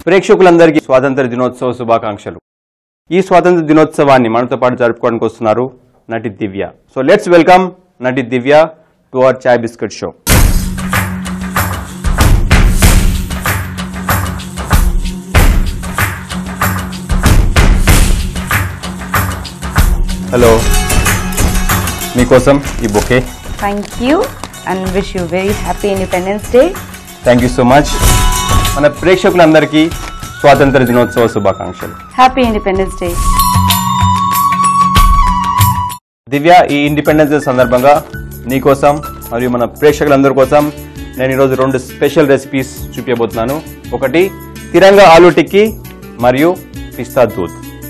ప్రేక్షకులందరికీ స్వాతంత్ర దినోత్సవ శుభాకాంక్షలు ఈ స్వాతంత్ర దినోత్సవాన్ని మనతో పాటు జరుపుకోవడానికి వస్తున్నారు నటి దివ్య సో లెట్స్ వెల్కమ్ నటి Divya to our chai biscuit show hello మీకోసం ఈ bouquet Thank you and wish you very happy Independence Day. Thank you so much మన ప్రేక్షకులందరికీ స్వాతంత్ర దినోత్సవ శుభాకాంక్షలు Happy Independence Day. దివ్య ఈ ఇండిపెండెన్స్ డే సందర్భంగా నీకోసం మరియు మన ప్రేక్షకులందరి కోసం నేను ఈరోజు రెండు స్పెషల్ రెసిపీస్ చూపించబోతున్నాను ఒకటి తిరంగా ఆలూ టిక్కీ మరియు పిస్తా దూద్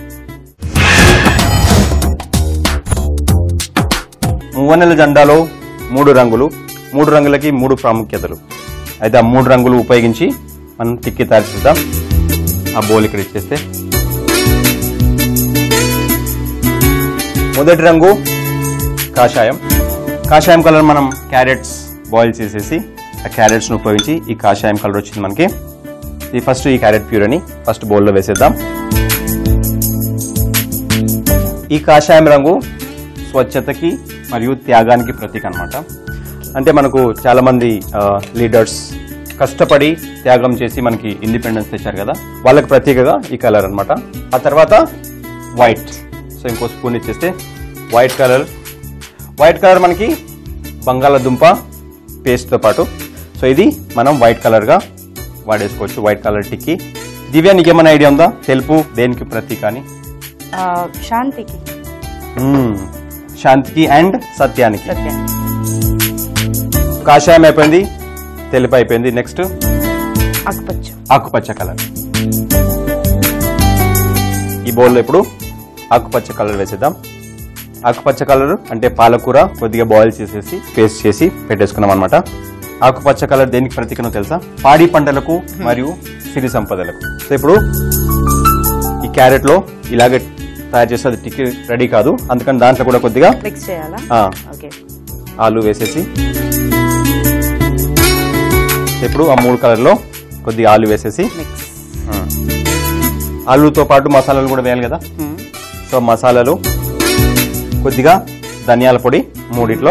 మువ్వనెల జెండాలో మూడు రంగులు మూడు రంగులకి మూడు ప్రాముఖ్యతలు అయితే ఆ మూడు రంగులు ఉపయోగించి మనం టిక్కీ తయారు చేద్దాం ఆ బౌల్ ఇక్కడ ఇచ్చేస్తే మొదటి రంగు కాషాయం కాషాయం కలర్ మనం క్యారెట్స్ బాయిల్ చేసేసి ఆ క్యారెట్స్ను ఉపయోగించి ఈ కాషాయం కలర్ వచ్చింది మనకి ఈ ఫస్ట్ ఈ క్యారెట్ ప్యూరని ఫస్ట్ బౌల్లో వేసేద్దాం ఈ కాషాయం రంగు స్వచ్ఛతకి మరియు త్యాగానికి ప్రతీక అన్నమాట అంటే మనకు చాలామంది లీడర్స్ కష్టపడి త్యాగం చేసి మనకి ఇండిపెండెన్స్ తెచ్చారు కదా వాళ్ళకి ప్రతీకగా ఈ కలర్ అన్నమాట ఆ తర్వాత వైట్ సో ఇంకో స్పూన్ ఇచ్చేస్తే వైట్ కలర్ వైట్ కలర్ మనకి బంగాళాదుంప పేస్ట్తో పాటు సో ఇది మనం వైట్ కలర్గా వాడేసుకోవచ్చు వైట్ కలర్ టిక్కి దివ్య నీకేమైనా ఐడియా ఉందా తెలుపు దేనికి ప్రతీక అని Uh, శాంతికి మ్మ్. శాంతికి అండ్ సత్యానికి సత్య కాషాయం అయిపోయింది తెలుపు అయిపోయింది నెక్స్ట్ ఆకుపచ్చ ఆకుపచ్చ కలర్ ఈ బౌల్లో ఇప్పుడు ఆకుపచ్చ కలర్ వేసేద్దాం ఆకుపచ్చ కలర్ అంటే పాలకూర కొద్దిగా బాయిల్ చేసేసి పేస్ట్ చేసి పెట్టేసుకున్నాం అనమాట ఆకుపచ్చ కలర్ దేనికి ప్రతీకనో తెలుసా పాడి పంటలకు మరియు సిరి సంపదలకు సో ఇప్పుడు ఈ క్యారెట్ లో ఇలాగే తయారు చేస్తే అది టిక్కి రెడీ కాదు అందుకని దాంట్లో కూడా కొద్దిగా మిక్స్ చేయాలా ఆ, ఓకే ఆలు వేసేసి ఇప్పుడు ఆ మూడు కలర్లో కొద్దిగా ఆలు వేసేసి మిక్స్ ఆ, ఆలుతో పాటు మసాలాలు కూడా వేయాలి కదా సో మసాలాలు కొద్దిగా ధనియాల పొడి మూడిట్లో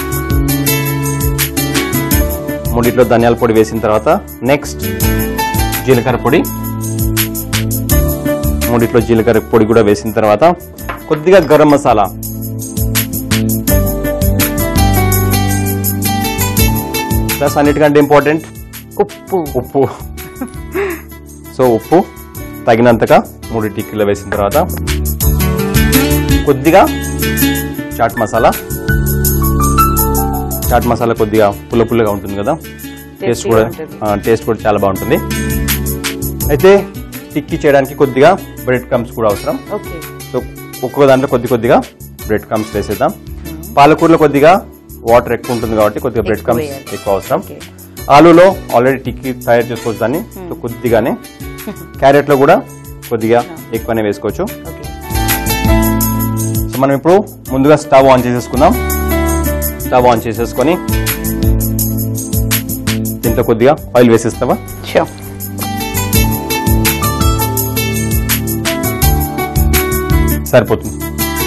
మూడిట్లో ధనియాల పొడి వేసిన తర్వాత నెక్స్ట్ జీలకర్ర పొడి మూడిట్లో జీలకర్ర పొడి కూడా వేసిన తర్వాత కొద్దిగా గరం మసాలా ప్లస్ అన్నిటికంటే ఇంపార్టెంట్ ఉప్పు ఉప్పు సో ఉప్పు తగినంతగా మూడు టిక్కీలు వేసిన తర్వాత కొద్దిగా చాట్ మసాలా చాట్ మసాలా కొద్దిగా పుల్ల పుల్లగా ఉంటుంది కదా టేస్ట్ కూడా ఉంటుంది. టేస్ట్ కూడా చాలా బాగుంటుంది అయితే టిక్కీ చేయడానికి కొద్దిగా బ్రెడ్ కమ్స్ కూడా అవసరం ఓకే సో ఒక్కొక్క దాంట్లో కొద్ది కొద్దిగా బ్రెడ్ కమ్స్ వేసేద్దాం పాలకూరలో కొద్దిగా వాటర్ ఎక్కువ ఉంటుంది కాబట్టి కొద్దిగా బ్రెడ్ ఎక్కువ కమ్స్ వేయాలి. ఎక్కువ అవసరం ఓకే ఆలూలో ఆల్రెడీ టిక్కీ తయారు చేసుకోవచ్చు దాన్ని సో కొద్దిగానే క్యారెట్ లో కూడా కొద్దిగా ఎక్కువనే వేసుకోవచ్చు ఓకే సో మనం ఇప్పుడు ముందుగా స్టవ్ ఆన్ చేసేసుకుందాం స్టవ్ ఆన్ చేసేసుకొని దీంట్లో కొద్దిగా ఆయిల్ వేసేస్తావా షూర్ సరిపోతుంది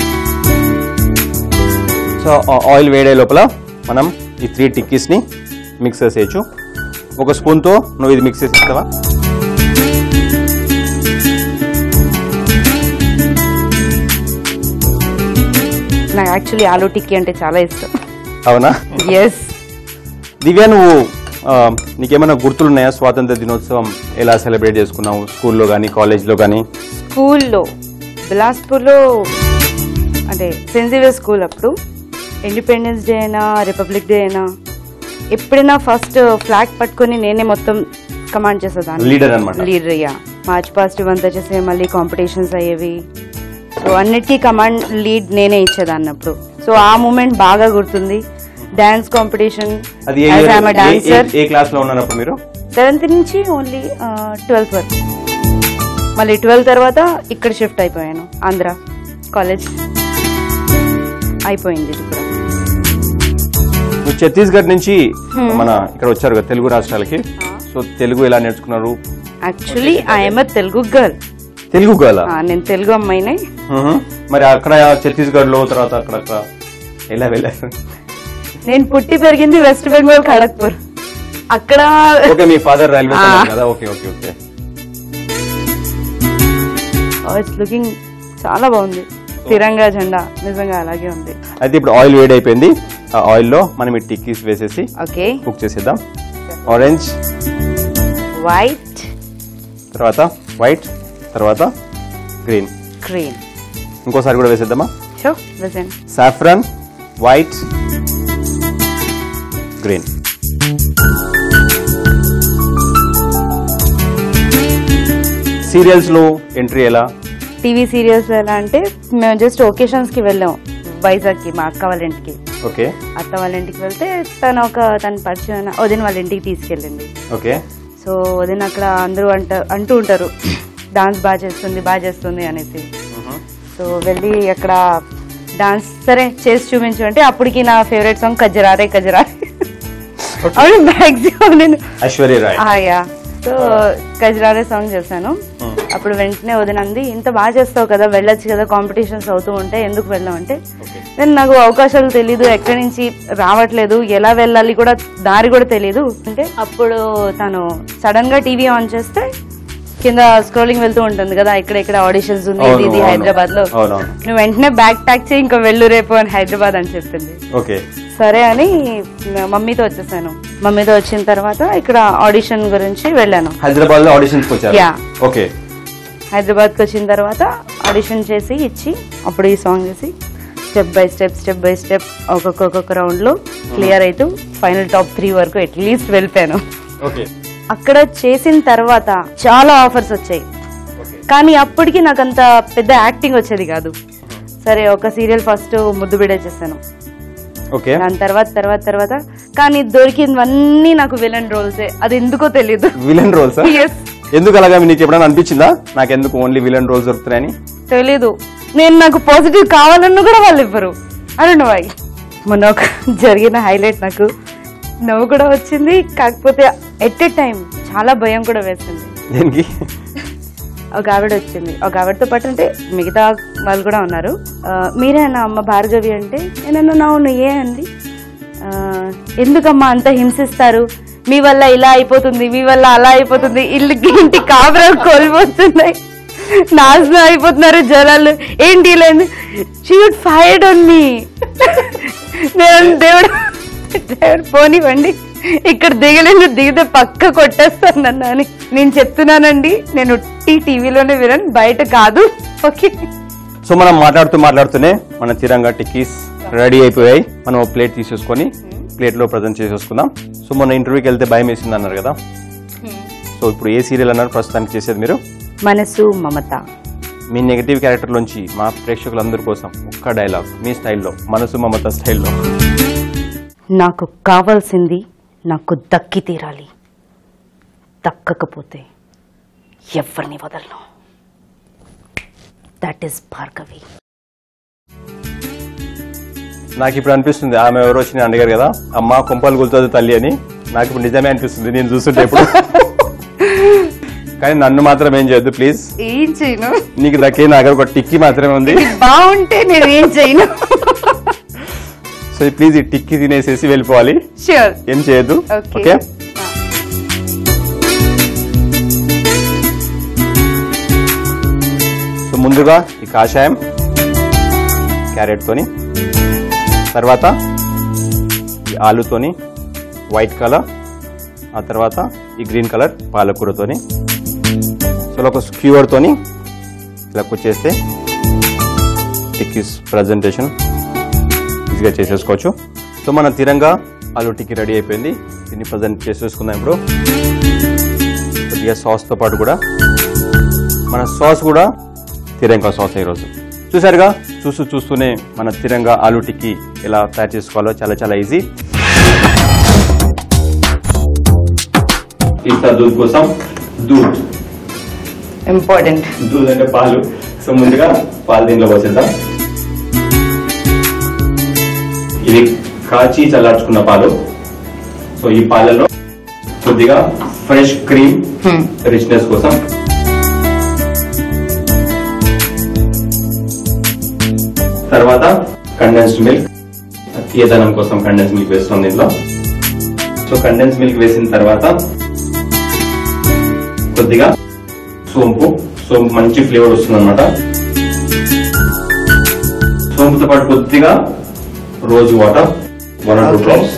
సో ఆ ఆయిల్ వేడే లోపల మనం ఈ త్రీ టిక్కీస్ని మిక్స్ చేసేయచ్చు ఒక స్పూన్తో నువ్వు ఇది మిక్స్ చేసి ఇస్తావా నాకు యాక్చువల్లీ ఆలూ టిక్కీ అంటే చాలా ఇష్టం అవునా ఎస్ దివ్య నువ్వు ఆ, నీకేమైనా గుర్తులున్నాయా స్వాతంత్ర దినోత్సవం ఎలా సెలబ్రేట్ చేసుకున్నావు స్కూల్లో కానీ కాలేజ్లో కానీ స్కూల్లో బిలాస్పూర్లో అంటే సెయింట్ జేవియర్ స్కూల్ అప్పుడు ఇండిపెండెన్స్ డే అయినా రిపబ్లిక్ డే అయినా ఎప్పుడైనా ఫస్ట్ ఫ్లాగ్ పట్టుకొని నేనే మొత్తం కమాండ్ చేసేదాన్ని లీడర్ అనమాట లీడర్ అయ్యా మార్చ్ పాస్ట్ ఇవంతా చేసే మళ్ళీ కాంపిటీషన్స్ అయ్యేవి సో అన్నిటికీ కమాండ్ లీడ్ నేనే ఇచ్చేదాన్ని అప్పుడు సో ఆ మూమెంట్ బాగా గుర్తుంది డాన్స్ కాంపిటీషన్ అది ఏ year? ఏ- డాన్సర్ ఏ- ఏ క్లాస్ లో ఉన్నారు అప్పుడు మీరు సెవెంత్ నుంచి ఓన్లీ ట్వెల్త్ వరకు మళ్ళీ ట్వెల్త్ తర్వాత ఇక్కడ షిఫ్ట్ అయిపోయాను ఆంధ్ర కాలేజ్ అయిపోయింది ఇది కూడా నువ్వు ఛత్తీస్గఢ్ నుంచి మన ఇక్కడ వచ్చారు కదా తెలుగు రాష్ట్రాలకి సో తెలుగు ఎలా నేర్చుకున్నారు actually I'm Telugu girl Telugu గల నేను తెలుగు అమ్మాయినే మరి అక్కడ ఛత్తీస్గఢ్ లో తర్వాత అక్కడక్కడ ఎలా వెళ్ళారు నేను పుట్టి పెరిగింది వెస్ట్ బెంగాల్ ఖడగ్పూర్ అక్కడ ఓకే మీ ఫాదర్ రైల్వే ఆ. కదా okay okay okay it's looking చాలా బాగుంది తిరంగా జెండా నిజంగా అలాగే ఉంది అయితే ఇప్పుడు ఆయిల్ వేడి అయిపోయింది ఆ ఆయిల్ లో మనం ఈ టిక్కీస్ వేసేసి ఓకే కుక్ చేసేద్దాం ఆరెంజ్ వైట్ తర్వాత వైట్ తర్వాత గ్రీన్ గ్రీన్ ఇంకోసారి కూడా వేసేద్దామా show lesson saffron white green serials లో ఎంట్రీ ఎలా టీవీ సీరియల్స్ ఎలా అంటే మేము జస్ట్ ఒకేషన్స్ కి వెళ్ళాం వైజాగ్ కి మా అక్క వాళ్ళ ఇంటికి ఓకే అత్త వాళ్ళ ఇంటికి వెళ్తే తను ఒక తన పరిచయం వదిన వాళ్ళ ఇంటికి తీసుకెళ్ళింది ఓకే సో వదిన అక్కడ అందరూ అంట అంటూ ఉంటారు డాన్స్ బాగా చేస్తుంది బాగా చేస్తుంది అనేసి సో వెళ్ళి అక్కడ డాన్స్ సరే చేసి చూపించు అంటే అప్పటికి నా ఫేవరెట్ సాంగ్ కజరారే కజరారే అవును మ్యాక్సిమం నేను ఐశ్వర్య రాయ్ ఆయా సో కజరారే సాంగ్ చేశాను అప్పుడు వెంటనే వదినంది ఇంత బాగా చేస్తావు కదా వెళ్ళొచ్చు కదా కాంపిటీషన్స్ అవుతూ ఉంటాయి ఎందుకు వెళ్ళామంటే ఓకే నేను నాకు అవకాశాలు తెలీదు ఎక్కడి నుంచి రావట్లేదు ఎలా వెళ్ళాలి కూడా దారి కూడా తెలీదు అంటే అప్పుడు తను సడన్ గా టీవీ ఆన్ చేస్తే కింద స్క్రోలింగ్ వెళ్తూ ఉంటుంది కదా ఇక్కడ ఇక్కడ ఆడిషన్స్ ఉంది ఇది ఇది అవును, హైదరాబాద్ లో అవునవును నువ్వు వెంటనే బ్యాగ్ ప్యాక్ చేయి ఇంకా వెళ్ళు రేపు అని హైదరాబాద్ అని చెప్పింది ఓకే సరే అని మమ్మీతో వచ్చేసాను మమ్మీతో వచ్చిన తర్వాత ఇక్కడ ఆడిషన్ గురించి వెళ్ళాను హైదరాబాద్ లో ఆడిషన్స్ వచ్చారు Yeah. ఓకే హైదరాబాద్కి వచ్చిన తర్వాత ఆడిషన్ చేసి ఇచ్చి అప్పుడు ఈ సాంగ్ చేసి step by step step by step ఒక్కొక్క ఒక్కొక్క రౌండ్లో క్లియర్ అవుతూ ఫైనల్ టాప్ త్రీ వరకు అట్లీస్ట్ వెళ్ళిపోయాను ఓకే అక్కడ చేసిన తర్వాత చాలా ఆఫర్స్ వచ్చాయి కానీ అప్పటికి నాకు అంత పెద్ద యాక్టింగ్ వచ్చేది కాదు సరే ఒక సీరియల్ ఫస్ట్ ముద్దు బిడే చేశాను ఓకే దాని తర్వాత తర్వాత తర్వాత కానీ దొరికినవన్నీ నాకు విలన్ రోల్సే అది ఎందుకో తెలియదు విలన్ రోల్స్ ఎస్ ఎందుకు అలాగా నీకు ఎప్పుడైనా అనిపించిందా నాకు ఎందుకు ఓన్లీ విలన్ రోల్స్ దొరుకుతున్నాయని తెలీదు నేను నాకు పాజిటివ్ కావాలన్నా కూడా వాళ్ళు ఇవ్వరు అనండి వాయి మొన్న ఒక జరిగిన హైలైట్ నాకు నవ్వు కూడా వచ్చింది కాకపోతే ఎట్ ఎ టైం చాలా భయం కూడా వేసింది దేనికి ఒక ఆవిడ వచ్చింది ఒక ఆవిడతో పాటు అంటే మిగతా వాళ్ళు కూడా ఉన్నారు ఆ, మీరేనా అమ్మ భార్గవి అంటే నేను అవును ఏ అంది ఆ, ఎందుకమ్మా అంత హింసిస్తారు మీ వల్ల ఇలా అయిపోతుంది మీ వల్ల అలా అయిపోతుంది ఇల్లుకి ఇంటి కాపురం కోల్పోతున్నాయి నాశనం అయిపోతున్నారు జనాలు ఏంటి లేదు షీడ్ ఫైర్డ్ ఆన్ మీ నేను దేవుడు దేవుడు పోనివ్వండి ఇక్కడ దిగలేదు దిగితే పక్క కొట్టేస్తాను నన్ను అని నేను చెప్తున్నానండి నేను టీ టీవీలోనే వినను బయట కాదు ఓకే సో మనం మాట్లాడుతూ మాట్లాడుతూనే మన తిరంగా టిక్కీస్ రెడీ అయిపోయాయి మనం ఒక ప్లేట్ తీసేసుకొని ప్లేట్ లో ప్రజెంట్ చేసేసుకుందాం సో మొన్న ఇంటర్వ్యూకి వెళ్తే భయం వేసింది అన్నారు కదా సో ఇప్పుడు ఏ సీరియల్ అన్నారు ప్రస్తుతానికి చేసేది మీరు మనసు మమత మీ నెగటివ్ క్యారెక్టర్ నుంచి మా ప్రేక్షకులందరి కోసం ఒక్క డైలాగ్ మీ స్టైల్లో మనసు మమత స్టైల్లో నాకు కావాల్సింది నాకు దక్కి తీరాలి దక్కకపోతే ఎవరిని వదలను దట్ ఈస్ భార్గవి నాకు ఇప్పుడు అనిపిస్తుంది ఆమె ఎవరు వచ్చి నేను అడిగారు కదా అమ్మ కుంపలు గుల్తుంది తల్లి అని నాకు ఇప్పుడు నిజమే అనిపిస్తుంది నేను చూస్తుంటే ఇప్పుడు కానీ నన్ను మాత్రం ఏం చేయొద్దు ప్లీజ్ ఏం చేయను నీకు దక్కే నా దగ్గర ఒక టిక్కీ మాత్రమే ఉంది బాగుంటే నేను ఏం చేయను సో ప్లీజ్ ఈ టిక్కీ తినేసేసి వెళ్ళిపోవాలి షూర్ ఏం చేయొద్దు ఓకే ఓకే సో ముందుగా ఈ కాషాయం క్యారెట్ తోని తర్వాత ఈ ఆలుతోని వైట్ కలర్ ఆ తర్వాత ఈ గ్రీన్ కలర్ పాలకూరతోని సో ఇలా ఒక స్క్యూవర్ తోని ఇలా కుచ్చేస్తే టిక్కీస్ ప్రజెంటేషన్ ఈజీగా చేసేసుకోవచ్చు సో మన తిరంగా ఆలు టిక్కీ రెడీ అయిపోయింది దీన్ని ప్రజెంట్ చేసేసుకుందాం ఇప్పుడు కొద్దిగా సాస్తో పాటు కూడా మన సాస్ కూడా తిరంగా సాస్ ఈరోజు చూసారుగా చూస్తూ చూస్తూనే మన తిరంగా ఆలు టిక్కీ ఎలా తయారు చేసుకోవాలో చాలా చాలా ఈజీ పిస్తా దూద్ కోసం దూద్ ఇంపార్టెంట్ దూద్ అంటే పాలు సో ముందుగా పాలు దీంట్లో పోసేద్దాం ఇది కాచి చల్లార్చుకున్న పాలు సో ఈ పాలలో కొద్దిగా ఫ్రెష్ క్రీమ్ రిచ్నెస్ కోసం తర్వాత కండెన్స్డ్ మిల్క్ తీయదనం కోసం కండెన్స్ మిల్క్ వేస్తాం దీంట్లో సో కండెన్స్ మిల్క్ వేసిన తర్వాత కొద్దిగా సోంపు సోంపు మంచి ఫ్లేవర్ వస్తుంది అనమాట సోంపుతో పాటు కొద్దిగా rose water one or two Okay. Drops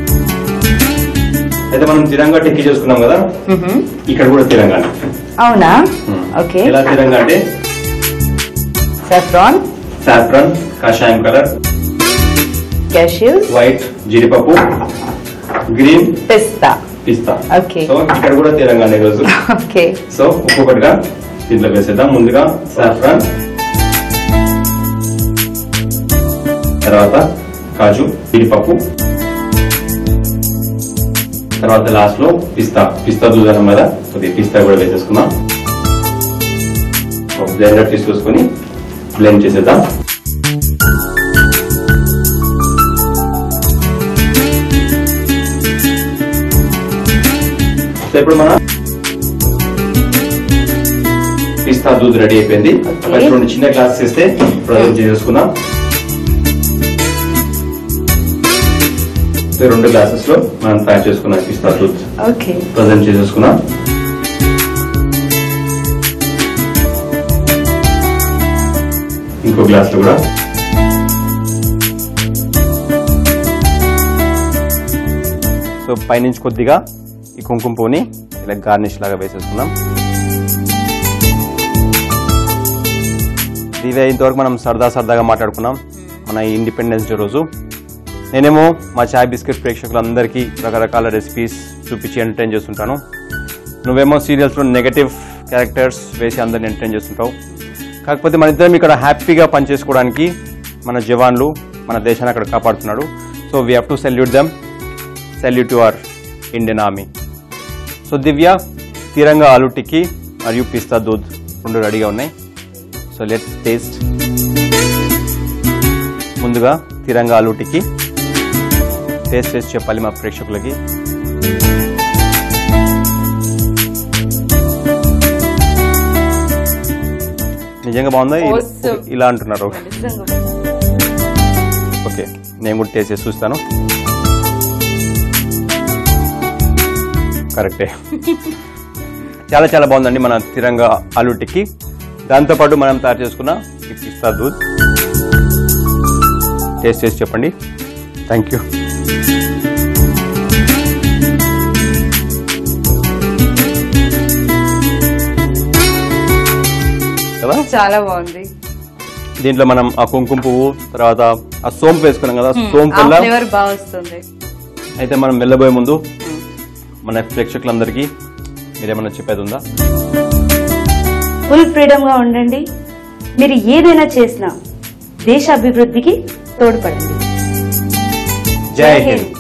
అయితే మనం తిరంగా టెక్కి చేసుకున్నాం కదా ఇక్కడ కూడా తిరంగా అవునా ఓకే ఎలా తిరంగా అంటే సాఫ్రాన్ సాఫ్రన్ కాషాయం కలర్ క్యాష్యూస్ వైట్ జీడిపప్పు గ్రీన్ పిస్తా పిస్తా Okay. సో ఇక్కడ కూడా తెలంగాణ ఈరోజు ఓకే సో ఒక్కొక్కటిగా దీంట్లో వేసేద్దాం ముందుగా సాఫ్రాన్ తర్వాత కాజు జీడిపప్పు తర్వాత లాస్ట్ లో పిస్తా పిస్తా చూసాం కదా కొద్దిగా పిస్తా కూడా వేసేసుకుందాం బ్లెండర్ తీసుకొసుకొని బ్లెండ్ చేసేద్దాం సో ఇప్పుడు మన పిస్తా దూద్ రెడీ అయిపోయింది Okay. ఫస్ట్ రెండు చిన్న గ్లాసెస్ ఇస్తే ప్రజెంట్ చేసుకుందాం సో రెండు గ్లాసెస్ లో మనం తయారు చేసుకున్నాం పిస్తా దూద్ ఓకే ప్రజెంట్ చేసేసుకున్నాం ఇంకో గ్లాస్ లో కూడా సో పైనుంచి కొద్దిగా ఈ కుంకుమ పువ్వుని ఇలా గార్నిష్ లాగా వేసేసుకున్నాం దివ్య ఇంతవరకు మనం సరదా సరదాగా మాట్లాడుకున్నాం మన ఈ ఇండిపెండెన్స్ డే రోజు నేనేమో మా చాయ్ బిస్కెట్ ప్రేక్షకులందరికీ రకరకాల రెసిపీస్ చూపించి ఎంటర్టైన్ చేస్తుంటాను నువ్వేమో సీరియల్స్లో నెగటివ్ క్యారెక్టర్స్ వేసి అందరిని ఎంటర్టైన్ చేస్తుంటావు కాకపోతే మన ఇద్దరం ఇక్కడ హ్యాపీగా పనిచేసుకోవడానికి మన జవాన్లు మన దేశాన్ని అక్కడ కాపాడుతున్నాడు so we have to salute them salute to our Indian army so Divya Tiranga aloo tikki మరియు పిస్తా దూద్ రెండు రెడీగా ఉన్నాయి సో లెట్స్ టేస్ట్ ముందుగా తిరంగా ఆలు టిక్కీ టేస్ట్ చేసి చెప్పాలి మా ప్రేక్షకులకి నిజంగా బాగుందా ఇ- Awesome. ఇలా అంటున్నారు నిజంగా ఓకే నేను కూడా టేస్ట్ చేసి చూస్తాను కరెక్టే చాలా చాలా బాగుందండి మన తిరంగా ఆలు టిక్కీ దాంతోపాటు మనం తయారు చేసుకున్న ఈ పిస్తా దూద్ టేస్ట్ చేసి చెప్పండి థ్యాంక్ యూ కదా చాలా బాగుంది దీంట్లో మనం ఆ కుంకుమ పువ్వు తర్వాత ఆ సోంపు వేసుకున్నాం కదా సోంపు ఆ వల్ల ఫ్లేవర్ బాగా వస్తుంది అయితే మనం వెళ్ళబోయే ముందు మన ప్రేక్షకులందరికీ మీరేమన్నా చెప్పేది ఉందా ఫుల్ ఫ్రీడమ్ గా ఉండండి మీరు ఏదైనా చేసినా దేశ అభివృద్ధికి తోడ్పడండి జై హింద్